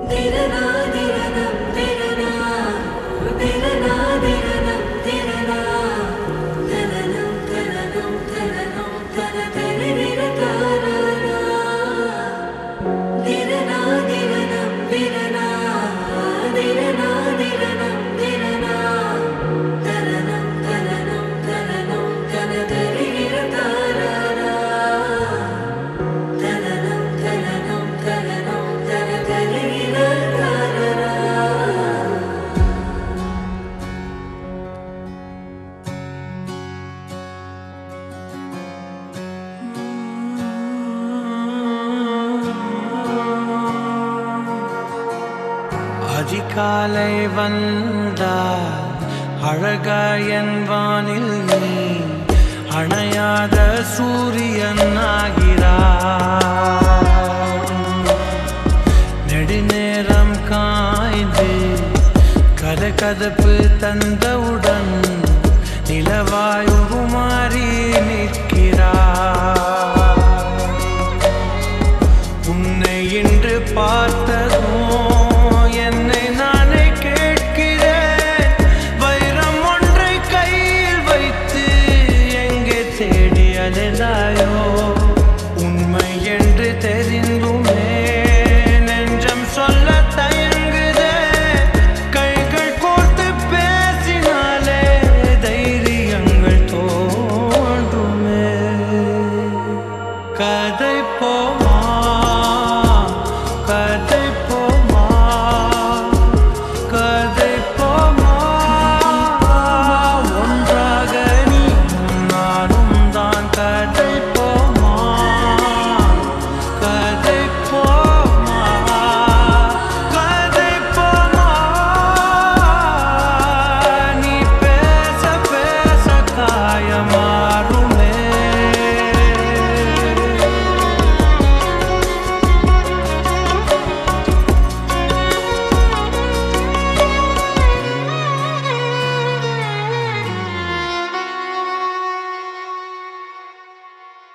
திரனா திரனம் திரனா திரனா திரனம் திரனா தனனம் தனனம் தனனம் தன தரிர தாரனா திரனா திரனம் திரனா திரனா திரனம் திரனா தனனம் தனனம் தனனம் தன தரிர தாரனா தனனம் தனனம் தனனம் தன தரிர தாரனா அதிகாலை வந்தால் அழகாயன் வானில் நீ அணையாத சூரியன் ஆகிறாய் நெடுநேரம் காய்ந்து கதகதப்பு தந்தவுடன் நிலவாய் உருமாறி நிற்கிறாய் உன்னை இன்று பார்த்ததும்